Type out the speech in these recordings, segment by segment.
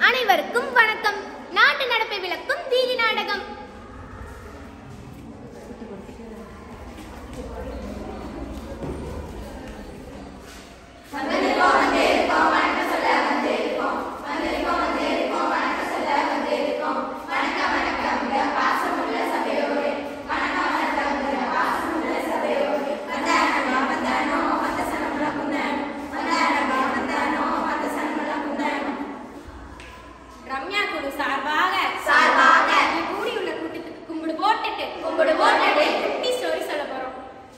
அனைவருக்கும் வணக்கம் நாட்டு நடப்பை விளக்கும் வீதி நாடகம் ரம்யா குழு சார்பாக சார்பாக இங்க கூடியுள்ள கூட்டத்துக்கு கும்பிடு போட்டுட்டு கும்பிடு போட்டுட்டு குட்டி ஸ்டோரி சொல்ல போறோம்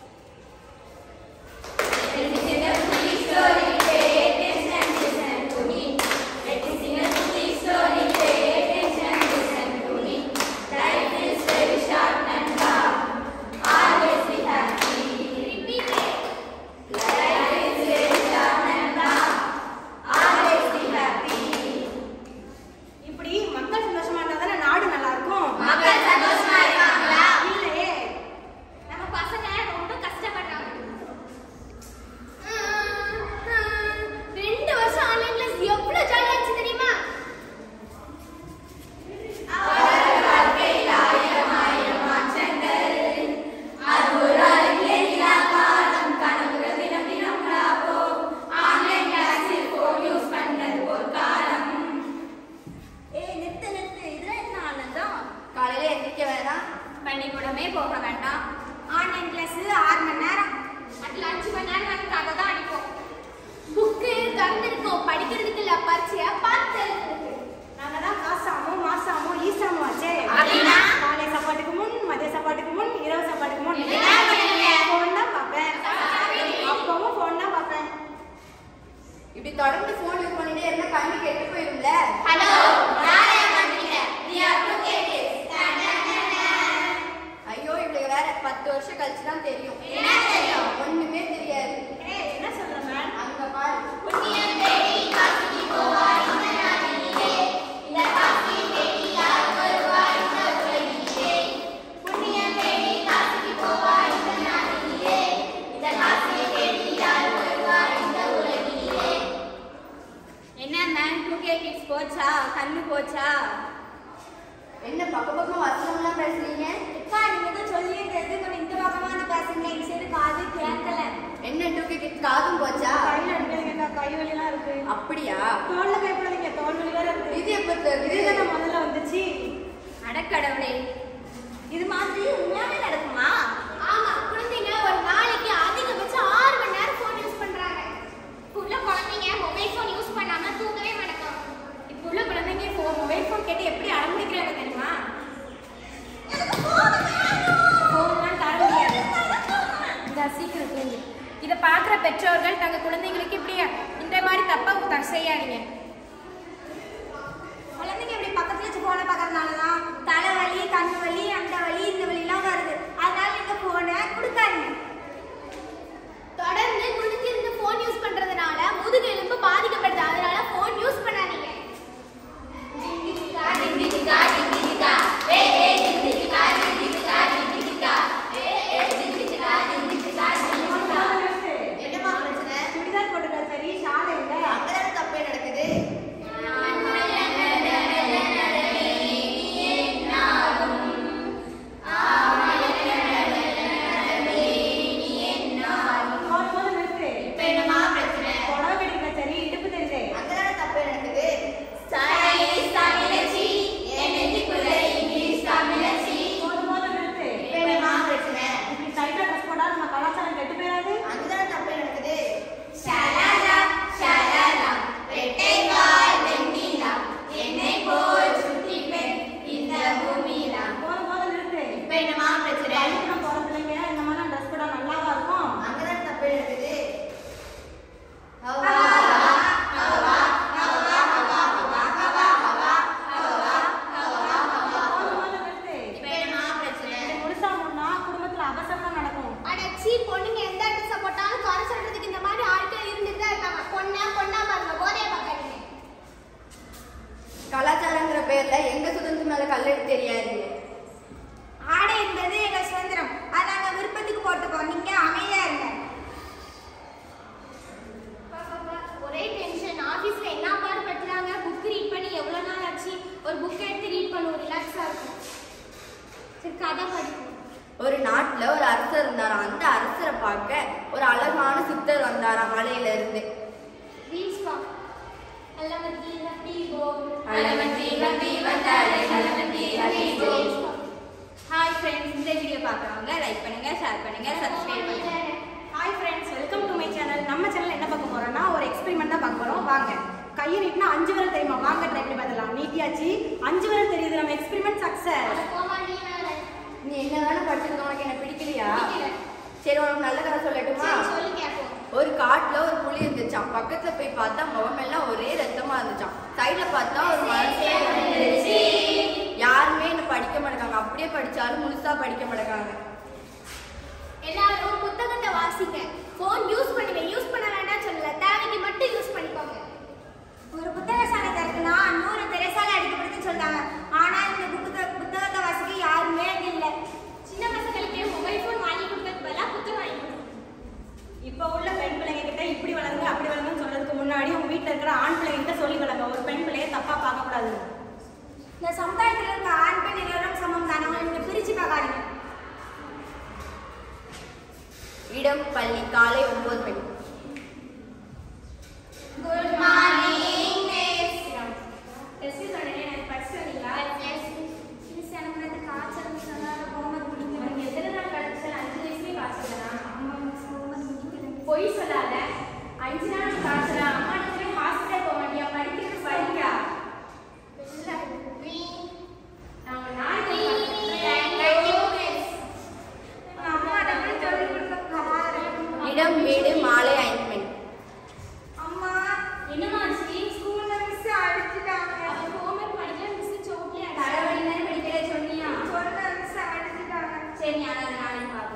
இப்படி மக்கள் சந்தோஷமா இருந்தா தானே நாடு நல்லா இருக்கும் மக்கள் சந்தோஷமா இருக்காங்களா இல்லையே நம்ம பசங்க ரொம்ப கஷ்டப்படுறாங்க ரெண்டு வருஷம் ஆன்லைன் கிளாஸ் எவ்வளவு ஜாலியா இருந்துச்சு தெரியுமா ஏய் நிறுத்து நிறுத்து இதுல என்ன ஆனந்தம் காலையில எந்திரிக்க வேண்டாம் பள்ளிக்கூடமே போக வேண்டாம் ஆன்லைன் கிளாஸ் ஆறு மணி நேரம் அதுல அஞ்சு மணி நேரம் நாங்க கதை தான் அடிப்போம் புக்கு திறந்திருக்கோம் படிக்கிறதுக்கு இல்ல பரிச்சையா பார்த்து எழுதுறதுக்கு. நாங்க தான் காசாமோ மாசாமோ ஈசாமோ ஆச்சே அப்படின்னா? காலை சாப்பாட்டுக்கு முன் மதிய சாப்பாட்டுக்கு முன் இரவு சாப்பாட்டுக்கு முன் என்ன பண்ணுவீங்க? ஃபோன் தான் பார்ப்பேன் அப்பவும் ஃபோன் தான் பார்ப்பேன் இப்படி தொடர்ந்து போன் யூஸ் பண்ணிட்டே இருந்தா கண்ணு கெட்டு போயிரும்ல ஹலோ யாரை ஏமாத்துறீங்க we are two kids. ஐயோ இவளுக்கு வேற பத்து வருஷம் கழிச்சு தான் தெரியும் என்ன தெரியும் ஒண்ணுமே தெரியாது ஏய் என்ன சொல்ற மேம் அங்க பாரு புண்ணியம் தேடி காசிக்கு போவார் இந்த நாட்டினிலே. இந்த காசி தேடி யார் வருவார் இந்த உலகினிலே. புண்ணியம் தேடி காசிக்கு போவார் இந்த நாட்டினிலே. இந்த காசி தேடி யார் வருவார் இந்த உலகினிலே. என்ன மேம் டூ கே கிட்ஸ் போச்சா கண்ணு போச்சா என்ன பக்க பக்கம் வசனம்லாம் பேசுறீங்க அக்கா நீங்க தான் சொல்லியிருந்தது கொஞ்சம் இந்த பக்கமா வந்து பேசுங்க இந்த சைடு காது கேட்கல என்ன டூக்கி கிட்ஸ் காதும் போச்சா கையில அடிக்காதீங்கக்கா கை வலிலாம் இருக்கு அப்படியா தோல்ல பயப்படாதீங்க தோல் வலி வேற இருக்கு இது எப்ப தெரியுது இதுதானே முதல்ல வந்துச்சு அடக்கடவுளே இது மாதிரி உண்மையாவே நடக்குமா ஆமா குழந்தைங்க ஒரு நாளைக்கு அதிகபட்சம் ஆறு மணி நேரம் ஃபோன் யூஸ் பண்றாங்க இப்ப உள்ள குழந்தைங்க மொபைல் ஃபோன் யூஸ் பண்ணாம தூங்கவே மாட்டாங்க இப்போ உள்ள குழந்தைங்க இப்போ மொபைல் ஃபோன் கேட்டு எப்படி அடம்பிடிக்கிறாங்க தெரியுமா ஃபோன்லாம் தர முடியாது இந்த சீக்கிரம் தூங்கு இதை பார்க்குற பெற்றோர்கள் தங்கள் குழந்தைங்களுக்கு இப்படி இந்த மாதிரி தப்பாக த- செய்யாதீங்க குழந்தைங்க இப்படி பக்கத்துல வச்சு போனை பார்க்கறதுனால தான் தலைவலி கண்ணு வலி அந்த வலி இந்த வலிலாம் வருது அதனால நீங்க போனை கொடுக்காதீங்க தொடர்ந்து குளிச்சிருந்து ஃபோன் யூஸ் பண்றதுனால முதுகு எலும்பு பாதிக்கப்படுது அதனால ஃபோன் யூஸ் பண்ணாதீங்க என்னமா பிரச்சனை சுடிதார் போட்டுக்க சரி ஷாலை இல்லை அங்கதானே தப்பே நடக்குது போன போது நிறுத்து என்னமா பிரச்சனை புடவை கட்டிக்க சரி இடுப்பு தெரியுது அங்கதானே தப்பே நடக்குது சைனீஸ் தமிழச்சி என் நெஞ்சுக்குள்ள இங்கிலீஷ் தமிழச்சி போன போது நிறுத்து என்னமா பிரச்சனை இப்படி டைட்டா ட்ரெஸ் போட்டா நம்ம கலாச்சாரம் கெட்டு போயிடாது அங்கதானே தப்பே நடக்குது ஷலலா ஷலலா ரெட்டைக்கால் வெண்ணிலா என்னை போல் சுட்டி பெண் இந்த பூமியிலா போன போது நிறுத்து இப்ப என்னமா பிரச்சனை பள்ளிக்கூடம் போற பிள்ளைங்க இந்த மாதிரி ட்ரெஸ் போட்டா நல்லாவா இருக்கும் அங்கதானே தப்பே நடக்குது போன போது நிறுத்து இப்ப என்னமா பிரச்சனை இது முழுசா முன்னா குடும்பத்துல அபசரம் நடக்கும் அடச்சி பொண்ணுங்க எந்த அட்ரஸ் போட்டாலும் குறை சொல்றதுக்கு இந்த மாதிரி ஆட்கள் இருந்துட்டு தான் இருக்காங்க பொண்ணா பொண்ணா பாருங்க போதே பார்க்காதீங்க கலாச்சாரங்கிற பேர்ல எங்க சுதந்திரம் மேல கல்லெடுத்து தெரியாதீங்க ஆடை என்பது எங்க சுதந்திரம் அதை நாங்க விருப்பத்துக்கு போட்டுப்போம் நீங்க அமைதியா இருங்க ஒரே டென்ஷன் ஆபீஸ்ல என்ன பாடுபடுத்துறாங்க புக் ரீட் பண்ணி எவ்வளவு அலவண்டி வண்டி வந்தாலே அலவண்டி அடிப்போ ஹாய் ஃப்ரெண்ட்ஸ் இந்த வீடியோ பார்க்குறவங்க லைக் பண்ணுங்க ஷேர் பண்ணுங்க சப்ஸ்கிரைப் பண்ணுங்க hi friends welcome to my channel நம்ம சேனல் என்ன பார்க்க போறோம்னா ஒரு எக்ஸ்பெரிமெண்ட் தான் பார்க்க போறோம் வாங்க கையை நீட்டினா அஞ்சு விரல் தெரியுமா வாங்க ட்ரை பண்ணி பார்த்துலாம் நீட்டியாச்சு அஞ்சு விரல் தெரியுது நம்ம எக்ஸ்பெரிமெண்ட் சக்சஸ் நீ என்ன தானே படிச்சிருக்க உனக்கு என்ன பிடிக்கலையா பிடிக்கல. சரி உனக்கு நல்ல கதை சொல்லட்டுமா சொல்லி கேட்போம் ஒரு காட்டுல ஒரு புலி இருந்துச்சாம் பக்கத்துல போய் பார்த்தா முகமெல்லாம் ஒரே ரத்தமா இருந்துச்சாம் சைடுல பார்த்தா ஒரு மனுஷன் இருந்துச்சு யாருமே என்ன படிக்க மாட்டாங்க அப்படியே படிச்சாலும் முழுசா படிக்க மாட்டாங்க எல்லாரும் புத்தகத்தை வாசிங்க ஃபோன் யூஸ் பண்ணுங்க யூஸ் பண்ண வேண்டாம் சொல்லல தேவைக்கு மட்டும் யூஸ் பண்ணிக்கோங்க ஒரு புத்தக சாலை திறக்குனா நூறு திரைசாலை அடிக்கப்படுதுன்னு சொல்றாங்க ஆனா இந்த புத்தக புத்தகத்தை வாசிக்க யாருமே அங்க இல்ல சின்ன பசங்களுக்கு மொபைல் ஃபோன் வாங்கி கொடுக்கறதுக்கு பதிலா புத்தகம் வாங்கி கொடுங்க இப்போ உள்ள பெண் பிள்ளைங்க கிட்ட இப்படி வளருங்க அப்படி வளருங்கன்னு சொல்றதுக்கு முன்னாடி உங்க வீட்ல இருக்கிற ஆண் பிள்ளைங்க கிட்ட சொல்லி வளங்க ஒரு பெண் பிள்ளைய தப்பா பார்க்க கூடாது இந்த சமுதாயத்தில் இருக்க ஆண் பெண் இருவரும் சமம் தானே நீங்க பிரிச்சு பார்க்காதீங்க இடம் பள்ளி காலை ஒன்பது மணி குட் மார்னிங் மிஸ் டெஸ்ட் சொன்னேன் எனக்கு படிச்சு வரீங்களா மிஸ் எனக்கு நேத்து காய்ச்சல் சொன்னாங்க ஹோம்வொர்க் முடிக்கல உனக்கு எத்தனை நாள் கழிச்சு அஞ்சு வயசுலேயே காய்ச்சலா அம்மா மிஸ் ஹோம்வொர்க் முடிக்கல பொய் சொல்லாத அஞ்சு நாள் காய்ச்சலா அம்மா நீ போய் ஹாஸ்பிட்டல் போக மாட்டியா படிக்கிறது படிக்கா நான் உங்க நாளைக்கு அம்மா டபுள் சொல்லி கொடுக்க இடம் வீடு மாலை ஐந்து மணி அம்மா என்னம்மா ஆச்சு ஸ்கூல்ல மிஸ் அடிச்சிட்டாங்க அப்ப ஹோம்வொர்க் படிக்கல மிஸ் சோப்லயே தலைவலி தானே படிக்கல சொன்னியா சொன்ன மிஸ் அடிச்சிட்டாங்க சரி நான் அதை நாளைக்கு பார்க்கணும்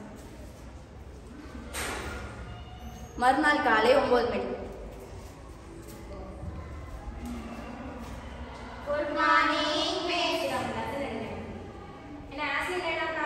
மறுநாள் காலை ஒன்பது மணி குட் மார்னிங் மிஸ் என்ன ஆசிரியர் என்ன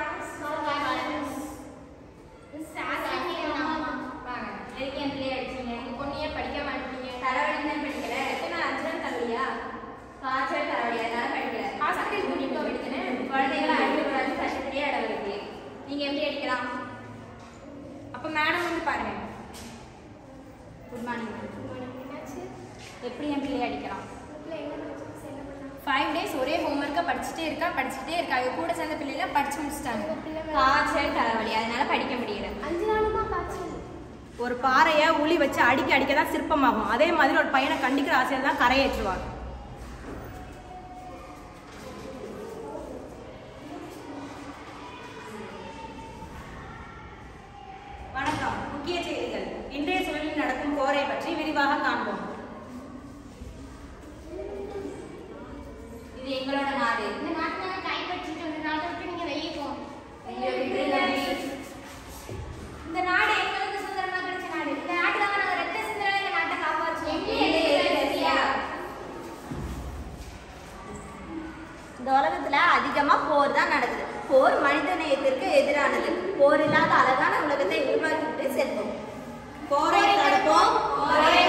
வாங்க எதுக்கு என் பிள்ளைய அடிச்சீங்க உங்க பொண்ணையே படிக்க மாட்டீங்க தலைவலி தான் படிக்கல எத்தனை அஞ்சு நாள் தலைவலியா காய்ச்சல் தலைவலி அதனால படிக்கல ஹாஸ்பிட்டல் கூட்டிட்டு போக வேண்டியதுன்னு குழந்தைகளை அடிக்கக்கூடாது சட்டத்திலேயே இடம் இருக்கு நீங்க எப்படி அடிக்கலாம் அப்ப மேடம் வந்து பாருங்க குட் மார்னிங் எப்படி என் பிள்ளைய அடிக்கலாம் ஃபைவ் டேஸ் ஒரே ஹோம்ஒர்க்கை படிச்சுட்டே இருக்கா படிச்சுட்டே இருக்கா இவ கூட சேர்ந்த பிள்ளைல படிச்சு முடிச்சிட்டாங்க காய்ச்சல் தலைவலி அதனால படிக்க முடியல அஞ்சு நாளுமா காய்ச்சல் ஒரு பாறையை உளி வச்சு அடிக்க அடிக்க தான் சிற்பமாகும் அதே மாதிரி ஒரு பையனை கண்டிக்கிற ஆசிரியர் தான் கரையேற்றுவார் வணக்கம் முக்கிய செய்திகள் இன்றைய சூழலில் நடக்கும் போரை பற்றி விரிவாக காண்போம் இது எங்களோட நாடு இந்த நாட்டை நாங்கள் கைப்பற்றிட்டு இந்த நாட்டை விட்டு நீங்க வெளியே போங்க எங்களை விட்டுருங்க இந்த நாடு எங்களுக்கு சுதந்திரமா கிடைச்ச நாடு இந்த நாட்டுக்காக நாங்கள் ரத்த சிந்தனை இந்த நாட்டை காப்பாற்றுவோம் இந்த உலகத்துல அதிகமா போர் தான் நடக்குது போர் மனித நேயத்திற்கு எதிரானது போர் இல்லாத அழகான உலகத்தை உருவாக்கிட்டு செல்வோம் போரை தடுப்போம் போரை